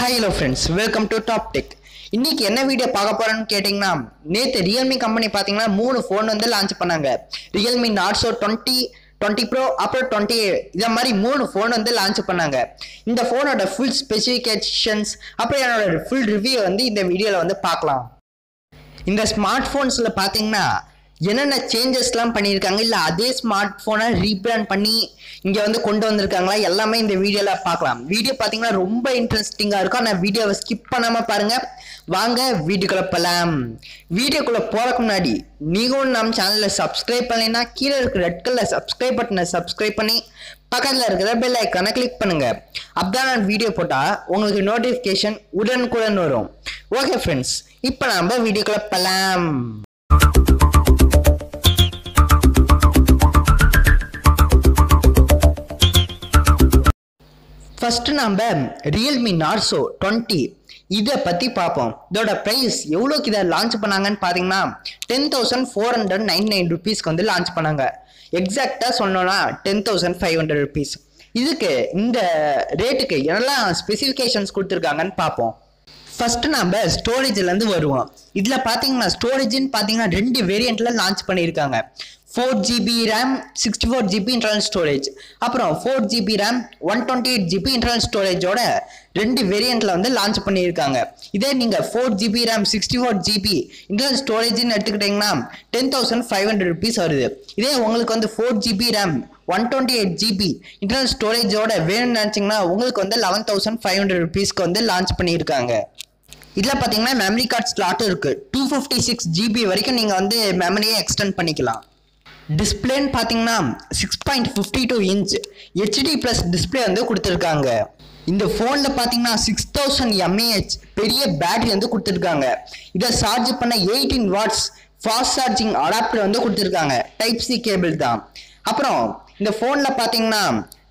hi hello friends welcome to top tech இன்னைக்கு என்ன video பார்க்க போறோம்னு கேட்டிங்கன்னா நேற்று ரியல்மி கம்பெனி பார்த்தீங்கன்னா மூணு ஃபோன் வந்து லான்ச் பண்ணாங்க Realme Narzo twenty twenty pro அப்புறம் டுவெண்ட்டி இதை மாதிரி மூணு ஃபோன் வந்து லான்ச் பண்ணாங்க இந்த ஃபோனோட ஃபுல் ஸ்பெசிஃபிகேஷன்ஸ் அப்புறம் என்னோட ஃபுல் ரிவ்யூ வந்து இந்த வீடியோவில் வந்து பார்க்கலாம் இந்த ஸ்மார்ட் ஃபோன்ஸில் பார்த்தீங்கன்னா என்னென்ன சேஞ்சஸ்லாம் பண்ணியிருக்காங்க இல்லை அதே ஸ்மார்ட் ஃபோனை ரீபிராண்ட் பண்ணி இங்கே வந்து கொண்டு வந்திருக்காங்களா எல்லாமே இந்த வீடியோவில் பார்க்கலாம் வீடியோ பார்த்தீங்கன்னா ரொம்ப இன்ட்ரெஸ்டிங்காக இருக்கும் ஆனால் வீடியோவை ஸ்கிப் பண்ணாமல் பாருங்கள் வாங்க வீடியோக்குள்ளே போகலாம் வீடியோக்குள்ளே போகிறதுக்கு முன்னாடி நீங்களும் நம்ம சேனலில் சப்ஸ்கிரைப் பண்ணலைன்னா கீழே இருக்கிற ரெட் கலர் சப்ஸ்கிரைப் பட்டனை சப்ஸ்கிரைப் பண்ணி பக்கத்தில் இருக்கிற பெல் ஐக்கானை கிளிக் பண்ணுங்க அப்பதான் நான் வீடியோ போட்டால் உங்களுக்கு நோட்டிஃபிகேஷன் உடனுக்குடன் வரும் ஓகே ஃப்ரெண்ட்ஸ் இப்போ நம்ம வீடியோக்குள்ள போகலாம் ஃபர்ஸ்ட் நம்ம ரியல்மி நார்சோ டுவெண்ட்டி இதை பற்றி பார்ப்போம் இதோட ப்ரைஸ் எவ்வளோக்கு இதை லான்ச் பண்ணாங்கன்னு பார்த்தீங்கன்னா ten thousand four hundred nine nine ருபீஸ்க்கு வந்து லான்ச் பண்ணாங்க எக்ஸாக்டாக சொன்னோன்னா ten thousand five hundred rupees இதுக்கு இந்த ரேட்டுக்கு என்னெல்லாம் ஸ்பெசிஃபிகேஷன்ஸ் கொடுத்துருக்காங்கன்னு பார்ப்போம் ஃபர்ஸ்ட் நம்ம ஸ்டோரேஜ்லேருந்து வருவோம் இதில் பார்த்தீங்கன்னா ஸ்டோரேஜ்னு பார்த்தீங்கன்னா ரெண்டு வேரியண்ட்டில் லான்ச் பண்ணியிருக்காங்க four GB RAM sixty four GB internal storage அப்புறம் four GB RAM one twenty eight GB internal ஸ்டோரேஜோட ரெண்டு வேரியண்ட்டில் வந்து லான்ச் பண்ணியிருக்காங்க இதே நீங்கள் four GB RAM sixty four GB internal ஸ்டோரேஜ்னு எடுத்துக்கிட்டிங்கன்னா ten thousand five hundred rupees வருது இதே உங்களுக்கு வந்து four GB RAM one twenty eight GB internal ஸ்டோரேஜோட வேணும்னு நினச்சிங்கன்னா உங்களுக்கு வந்து லெவன் தௌசண்ட் ஃபைவ் ஹண்ட்ரட் ருபீஸ்க்கு வந்து லான்ச் பண்ணியிருக்காங்க இதில் பார்த்தீங்கன்னா மெமரி கார்டு ஸ்லாட்டும் இருக்குது டூ ஃபிஃப்டி சிக்ஸ் ஜிபி வரைக்கும் நீங்கள் வந்து மெமரியை எக்ஸ்டெண்ட் பண்ணிக்கலாம் டிஸ்பிளேன்னு பார்த்தீங்கன்னா six point fifty two inch HD plus display வந்து கொடுத்துருக்காங்க இந்த ஃபோனில் பார்த்தீங்கன்னா சிக்ஸ் தௌசண்ட் எம்ஏஹெச் பெரிய பேட்டரி வந்து கொடுத்துருக்காங்க இதை சார்ஜ் பண்ண eighteen watts fast charging adapter வந்து கொடுத்துருக்காங்க டைப் சி கேபிள் தான் அப்புறம் இந்த ஃபோனில் பார்த்தீங்கன்னா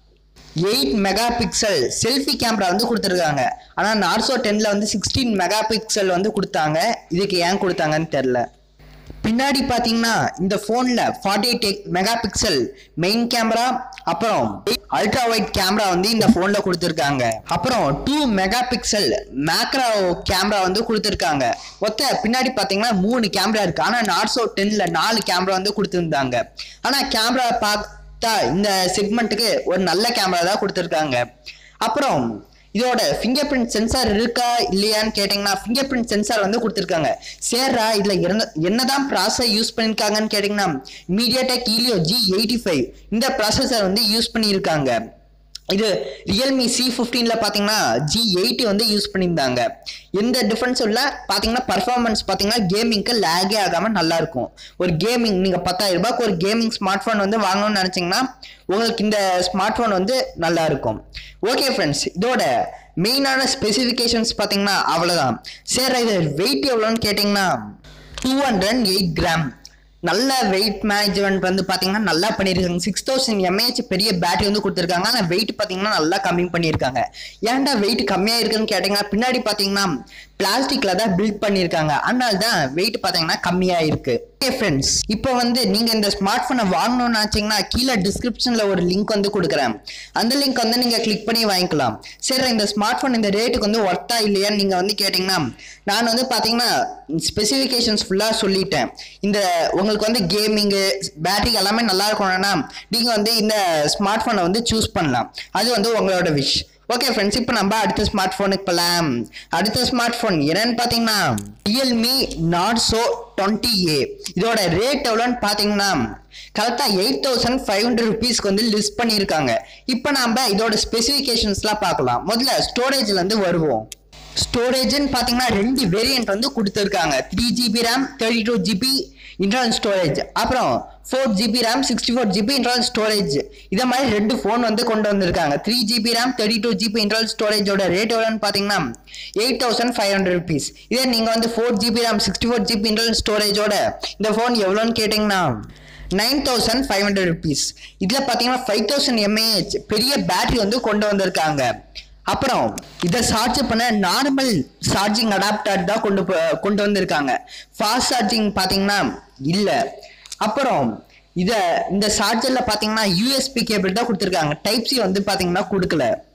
eight megapixel selfie camera வந்து கொடுத்துருக்காங்க ஆனால் நார்சோ டென்னில் வந்து சிக்ஸ்டீன் மெகா பிக்சல் வந்து கொடுத்தாங்க இதுக்கு ஏன் கொடுத்தாங்கன்னு தெரில பின்னாடி பார்த்தீங்கன்னா இந்த ஃபோனில் forty eight megapixel main camera அப்புறம் அல்ட்ரா வைட் கேமரா வந்து இந்த ஃபோனில் கொடுத்துருக்காங்க அப்புறம் two megapixel macro camera வந்து கொடுத்துருக்காங்க மொத்த பின்னாடி பார்த்தீங்கன்னா மூணு கேமரா இருக்கு ஆனால் நார்சோ டென்ல நாலு கேமரா வந்து கொடுத்துருந்தாங்க ஆனால் கேமரா பார்த்தா இந்த செக்மெண்ட்டுக்கு ஒரு நல்ல கேமரா தான் கொடுத்துருக்காங்க அப்புறம் இதோட ஃபிங்கர் பிரிண்ட் சென்சார் இருக்கா இல்லையான்னு கேட்டிங்கன்னா ஃபிங்கர் பிரிண்ட் சென்சார் வந்து கொடுத்துருக்காங்க சேர்ரா இதில் என்ன என்னதான் ப்ராசஸர் யூஸ் பண்ணியிருக்காங்கன்னு கேட்டிங்கன்னா MediaTek Helio G eighty five இந்த ப்ராசஸர் வந்து யூஸ் பண்ணியிருக்காங்க இது ரியல்மி சி ஃபிஃப்டீனில் பார்த்தீங்கன்னா ஜி எயிட்டி வந்து யூஸ் பண்ணியிருந்தாங்க எந்த டிஃப்ரென்ஸும் இல்லை பார்த்தீங்கன்னா பர்ஃபார்மன்ஸ் பார்த்தீங்கன்னா கேமிங்க்கு லேகே ஆகாமல் நல்லாயிருக்கும் ஒரு கேமிங் நீங்கள் பத்தாயிரம் ரூபாய்க்கு ஒரு கேமிங் ஸ்மார்ட் ஃபோன் வந்து வாங்கணும்னு நினச்சிங்கன்னா உங்களுக்கு இந்த ஸ்மார்ட் ஃபோன் வந்து நல்லா இருக்கும் ஓகே ஃப்ரெண்ட்ஸ் இதோட மெயினான ஸ்பெசிஃபிகேஷன்ஸ் பார்த்தீங்கன்னா அவ்வளோதான் சரி இது வெயிட் எவ்வளோன்னு கேட்டிங்கன்னா டூ ஹண்ட்ரட் எயிட் கிராம் நல்ல வெயிட் மேனேஜ்மெண்ட் வந்து பார்த்தீங்கன்னா நல்லா பண்ணியிருக்காங்க சிக்ஸ் தௌசண்ட் எம்ஏஹெச் பெரிய பேட்டரி வந்து கொடுத்துருக்காங்க ஆனால் வெயிட் பார்த்தீங்கன்னா நல்லா கம்மி பண்ணியிருக்காங்க ஏன்டா வெயிட் கம்மியாக இருக்குன்னு கேட்டிங்கன்னா பின்னாடி பார்த்தீங்கன்னா பிளாஸ்டிக்கில் தான் பில்ட் பண்ணியிருக்காங்க அதனால தான் வெயிட் பார்த்தீங்கன்னா கம்மியாக இருக்கு ஓகே ஃப்ரெண்ட்ஸ் இப்போ வந்து நீங்கள் இந்த ஸ்மார்ட் ஃபோனை வாங்கணும்னு நினச்சிங்கன்னா கீழே டிஸ்கிரிப்ஷனில் ஒரு லிங்க் வந்து கொடுக்குறேன் அந்த லிங்க் வந்து நீங்கள் கிளிக் பண்ணி வாங்கிக்கலாம் சரி இந்த ஸ்மார்ட் ஃபோன் இந்த ரேட்டுக்கு வந்து ஒர்த்தா இல்லையான்னு நீங்கள் வந்து கேட்டிங்கன்னா நான் வந்து பார்த்தீங்கன்னா ஸ்பெசிஃபிகேஷன்ஸ் ஃபுல்லாக சொல்லிட்டேன் இந்த உங்களுக்கு வந்து கேமிங்கு பேட்டரி எல்லாமே நல்லா இருக்கணும்னா நீங்கள் வந்து இந்த ஸ்மார்ட் ஃபோனை வந்து சூஸ் பண்ணலாம் அது வந்து உங்களோட விஷ் ஓகே ஃப்ரெண்ட்ஸ் இப்போ நம்ம அடுத்த ஸ்மார்ட் ஃபோனுக்கு போகலாம் அடுத்த ஸ்மார்ட் ஃபோன் என்னன்னு பார்த்தீங்கன்னா ரியல்மி நாட்ஸோ டுவெண்ட்டி ஏ இதோட ரேட் எவ்வளோன்னு பார்த்தீங்கன்னா கரெக்டாக எயிட் தௌசண்ட் ஃபைவ் ஹண்ட்ரட் ருபீஸ்க்கு வந்து லிஸ்ட் பண்ணியிருக்காங்க இப்போ நம்ம இதோட ஸ்பெசிஃபிகேஷன்ஸ்லாம் பார்க்கலாம் முதல்ல ஸ்டோரேஜ்லேருந்து வருவோம் ஸ்டோரேஜ்னு பார்த்தீங்கன்னா ரெண்டு வேரியன்ட் வந்து கொடுத்துருக்காங்க three GB RAM thirty two GB internal storage அப்புறம் four GB RAM sixty four GB internal storage இதை மாதிரி ரெண்டு ஃபோன் வந்து கொண்டு வந்திருக்காங்க three GB RAM thirty two GB internal ஸ்டோரேஜோட ரேட் எவ்வளோன்னு பார்த்தீங்கன்னா eight thousand five hundred rupees இதே நீங்கள் வந்து four GB RAM sixty four GB internal ஸ்டோரேஜோட இந்த ஃபோன் எவ்வளோன்னு கேட்டிங்கன்னா nine thousand five hundred rupees இதில் பார்த்தீங்கன்னா ஃபைவ் தௌசண்ட் எம்ஏஹெச் பெரிய பேட்டரி வந்து கொண்டு வந்திருக்காங்க அப்புறம் இதை சார்ஜ் பண்ண நார்மல் சார்ஜிங் அடாப்டர் தான் கொண்டு போ- கொண்டு வந்திருக்காங்க ஃபாஸ்ட் சார்ஜிங் பார்த்தீங்கன்னா இல்லை அப்புறம் இதை இந்த சார்ஜரில் பார்த்தீங்கன்னா யூஎஸ்பி கேபிள் தான் கொடுத்துருக்காங்க டைப் சி வந்து பார்த்தீங்கன்னா கொடுக்கல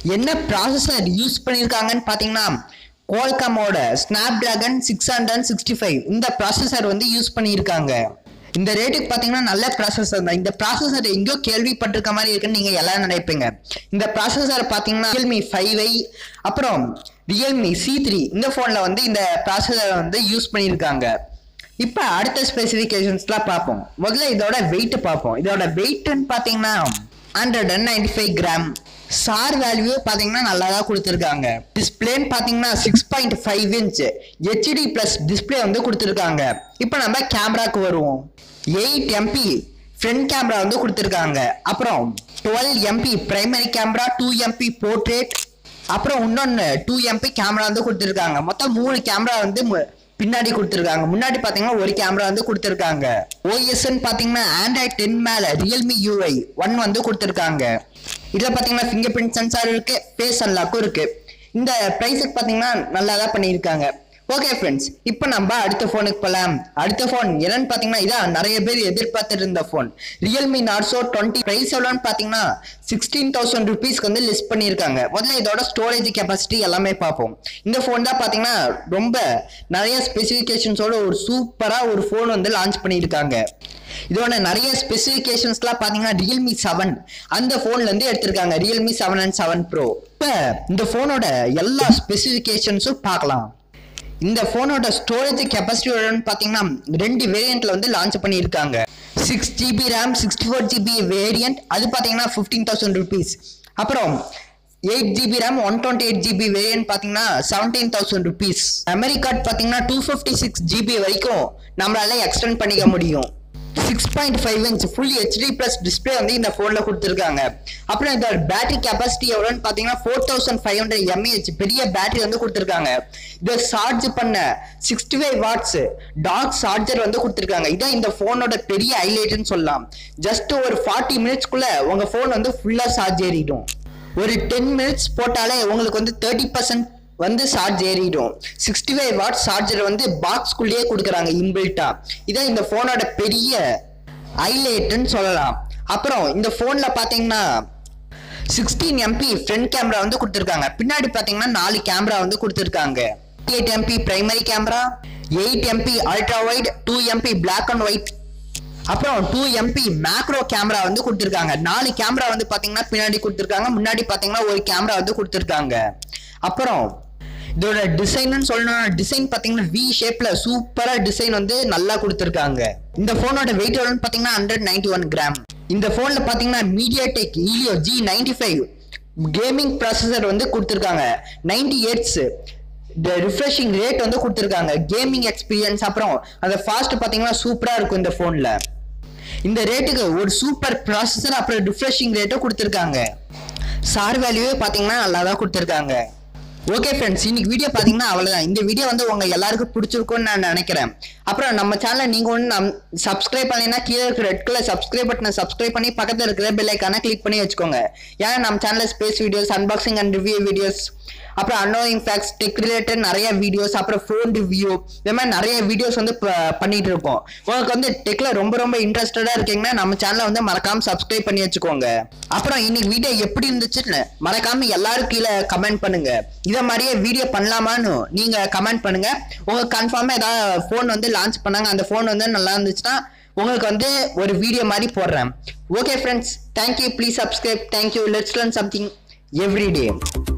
என்ன ப்ராசஸர் யூஸ் பண்ணியிருக்காங்கன்னு பார்த்தீங்கன்னா கோல்காமோட Snapdragon six hundred sixty five இந்த ப்ராசஸர் வந்து யூஸ் பண்ணியிருக்காங்க இந்த ரேட்டுக்கு பார்த்தீங்கன்னா நல்ல ப்ராசஸர் தான் இந்த ப்ராசஸர் எங்கேயோ கேள்விப்பட்டிருக்க மாதிரி இருக்குன்னு நீங்கள் எல்லாரும் நினைப்பீங்க இந்த ப்ராசஸர் பார்த்தீங்கன்னா ரியல்மி ஃபைவ் ஐ அப்புறம் ரியல்மி சி த்ரீ இந்த ஃபோனில் வந்து இந்த ப்ராசஸரை வந்து யூஸ் பண்ணியிருக்காங்க இப்போ அடுத்த ஸ்பெசிஃபிகேஷன்ஸ்லாம் பார்ப்போம் முதல்ல இதோட வெயிட் பார்ப்போம் இதோட வெயிட்னு பார்த்தீங்கன்னா hundred and ninety five gram sir value பார்த்தீங்கன்னா நல்லா தான் கொடுத்துருக்காங்க டிஸ்பிளேன்னு பார்த்தீங்கன்னா six point five inch HD plus display வந்து கொடுத்துருக்காங்க இப்போ நம்ம கேமராக்கு வருவோம் எயிட் எம்பி ஃப்ரண்ட் கேமரா வந்து கொடுத்துருக்காங்க அப்புறம் twelve MP primary camera two MP portrait அப்புறம் இன்னொன்று டூ எம்பி கேமரா வந்து கொடுத்துருக்காங்க மொத்தம் மூணு கேமரா வந்து மு- பின்னாடி கொடுத்துருக்காங்க முன்னாடி பார்த்தீங்கன்னா ஒரு கேமரா வந்து கொடுத்துருக்காங்க ஓஎஸ்ன்னு பார்த்தீங்கன்னா ஆண்ட்ராய்ட் டென் மேலே ரியல்மி யூஐ ஒன் வந்து கொடுத்துருக்காங்க இதில் பார்த்தீங்கன்னா ஃபிங்கர் பிரிண்ட் சென்சார் இருக்கு ஃபேஸ் அன்லாக்கும் இருக்கு இந்த ப்ரைஸுக்கு பார்த்தீங்கன்னா நல்லா தான் பண்ணியிருக்காங்க ஓகே ஃப்ரெண்ட்ஸ் இப்போ நம்ம அடுத்த ஃபோனுக்கு போகலாம் அடுத்த ஃபோன் என்னன்னு பார்த்தீங்கன்னா இதான் நிறைய பேர் எதிர்பார்த்துட்டு இருந்த phone Realme Narzo twenty price எவ்வளோன்னு பார்த்தீங்கன்னா சிக்ஸ்டீன் தௌசண்ட் ருபீஸ்க்கு வந்து லிஸ்ட் பண்ணியிருக்காங்க முதல்ல இதோட ஸ்டோரேஜ் கெப்பாசிட்டி எல்லாமே பார்ப்போம் இந்த ஃபோன் தான் பார்த்தீங்கன்னா ரொம்ப நிறைய ஸ்பெசிஃபிகேஷன்ஸோட ஒரு சூப்பராக ஒரு ஃபோன் வந்து லான்ச் பண்ணியிருக்காங்க இதோட நிறைய ஸ்பெசிஃபிகேஷன்ஸ்லாம் பார்த்தீங்கன்னா ரியல்மி செவன் அந்த ஃபோன்லேருந்து எடுத்திருக்காங்க Realme seven and seven pro இப்போ இந்த ஃபோனோட எல்லா ஸ்பெசிஃபிகேஷன்ஸும் பார்க்கலாம் இந்த ஃபோனோட ஸ்டோரேஜ் கெப்பாசிட்டி பார்த்தீங்கன்னா ரெண்டு வேரியண்ட்ல வந்து லான்ச் பண்ணியிருக்காங்க six GB RAM sixty four GB variant அது பார்த்தீங்கன்னா ஃபிஃப்டீன் தௌசண்ட் ருபீஸ் அப்புறம் eight GB RAM one twenty eight GB variant பார்த்தீங்கன்னா seventeen thousand rupees memory card பார்த்தீங்கன்னா டூ ஃபிஃப்டி சிக்ஸ் ஜிபி வரைக்கும் நம்மளால எக்ஸ்டெண்ட் பண்ணிக்க முடியும் six point five inch full HD plus display வந்து இந்த ஃபோனில் கொடுத்துருக்காங்க அப்புறம் இதோட பேட்டரி கெப்பாசிட்டி எவ்வளோன்னு பார்த்தீங்கன்னா four thousand five hundred mAh பெரிய பேட்டரி வந்து கொடுத்துருக்காங்க இதை சார்ஜ் பண்ண சிக்ஸ்டி ஃபைவ் வாட்ஸ் டாக் சார்ஜர் வந்து கொடுத்துருக்காங்க இதான் இந்த ஃபோனோட பெரிய ஹைலைட்னு சொல்லலாம் ஜஸ்ட் ஒரு ஃபார்ட்டி மினிட்ஸ்க்குள்ள உங்கள் ஃபோன் வந்து ஃபுல்லாக சார்ஜ் ஏறிடும் ஒரு டென் மினிட்ஸ் போட்டாலே உங்களுக்கு வந்து தேர்ட்டி பர்சன்ட் வந்து சார்ஜ் ஏறிடும் சிக்ஸ்டி ஃபைவ் வாட் சார்ஜர் வந்து பாக்ஸ்குள்ளேயே கொடுக்குறாங்க இன்பில்ட்டா இதான் இந்த ஃபோனோட பெரிய ஹைலைட்டுன்னு சொல்லலாம் அப்புறம் இந்த ஃபோனில் பார்த்தீங்கன்னா சிக்ஸ்டீன் எம்பி ஃப்ரண்ட் கேமரா வந்து கொடுத்துருக்காங்க பின்னாடி பார்த்தீங்கன்னா நாலு கேமரா வந்து கொடுத்துருக்காங்க eight MP primary camera eight MP ultra wide two MP black and white அப்புறம் டூ எம்பி மேக்ரோ கேமரா வந்து கொடுத்துருக்காங்க நாலு கேமரா வந்து பார்த்தீங்கன்னா பின்னாடி கொடுத்துருக்காங்க முன்னாடி பார்த்தீங்கன்னா ஒரு கேமரா வந்து கொடுத்துருக்காங்க அப்புறம் இதோட டிசைன்னு சொல்லணும்னா டிசைன் பார்த்தீங்கன்னா வி ஷேப்ல சூப்பரா டிசைன் வந்து நல்லா கொடுத்துருக்காங்க இந்த ஃபோனோட வெயிட் எவ்வளோன்னு பார்த்தீங்கன்னா ஹண்ட்ரட் நைன்டி ஒன் கிராம் இந்த ஃபோன்ல பார்த்தீங்கன்னா MediaTek Helio G ninety five gaming processor வந்து கொடுத்துருக்காங்க நைன்டி எயிட்ஸ் இந்த ரிஃப்ரெஷிங் ரேட் வந்து கொடுத்துருக்காங்க கேமிங் எக்ஸ்பீரியன்ஸ் அப்புறம் அந்த ஃபாஸ்ட் பார்த்தீங்கன்னா சூப்பராக இருக்கும் இந்த ஃபோனில் இந்த ரேட்டுக்கு ஒரு சூப்பர் ப்ராசஸர் அப்புறம் ரிஃப்ரெஷிங் ரேட்டும் கொடுத்துருக்காங்க சார் வேல்யூவே பார்த்தீங்கன்னா நல்லா தான் கொடுத்துருக்காங்க ஓகே ஃப்ரெண்ட்ஸ் இன்னைக்கு வீடியோ பார்த்தீங்கன்னா அவ்வளோதான் இந்த வீடியோ வந்து உங்க எல்லாருக்கும் பிடிச்சிருக்கும்னு நான் நினைக்கிறேன் அப்புறம் நம்ம சேனலை நீங்கள் ஒன்று நம் சப்ஸ்கிரைப் பண்ணீங்கன்னா கீழே இருக்கிற ரெட் கலர் சப்ஸ்கிரைப் பட்டனை சப்ஸ்கிரைப் பண்ணி பக்கத்தில் இருக்கிற பெல் ஐக்கான கிளிக் பண்ணி வச்சுக்கோங்க ஏன்னா நம்ம சேனலில் space videos unboxing and review videos அப்புறம் அன்னோயிங் ஃபேக்ட்ஸ் டெக் ரிலேட்டட் நிறைய வீடியோஸ் அப்புறம் ஃபோன் ரிவ்யூ இந்த மாதிரி நிறைய வீடியோஸ் வந்து ப- பண்ணிட்டு இருக்கோம் உங்களுக்கு வந்து டெக்ல ரொம்ப ரொம்ப இன்ட்ரெஸ்டடா இருக்கீங்கன்னா நம்ம சேனலை வந்து மறக்காம சப்ஸ்கிரைப் பண்ணி வச்சுக்கோங்க அப்புறம் இன்னைக்கு வீடியோ எப்படி இருந்துச்சுன்னு மறக்காம எல்லாரும் கீழே கமெண்ட் பண்ணுங்க இதை மாதிரியே வீடியோ பண்ணலாமான்னு நீங்க கமெண்ட் பண்ணுங்க உங்களுக்கு கன்ஃபார்மா ஏதாவது ஃபோன் வந்து லான்ச் பண்ணாங்க அந்த ஃபோன் வந்து நல்லா இருந்துச்சுன்னா உங்களுக்கு வந்து ஒரு வீடியோ மாதிரி போடுறேன் okay friends thank you please subscribe thank you let's learn something every day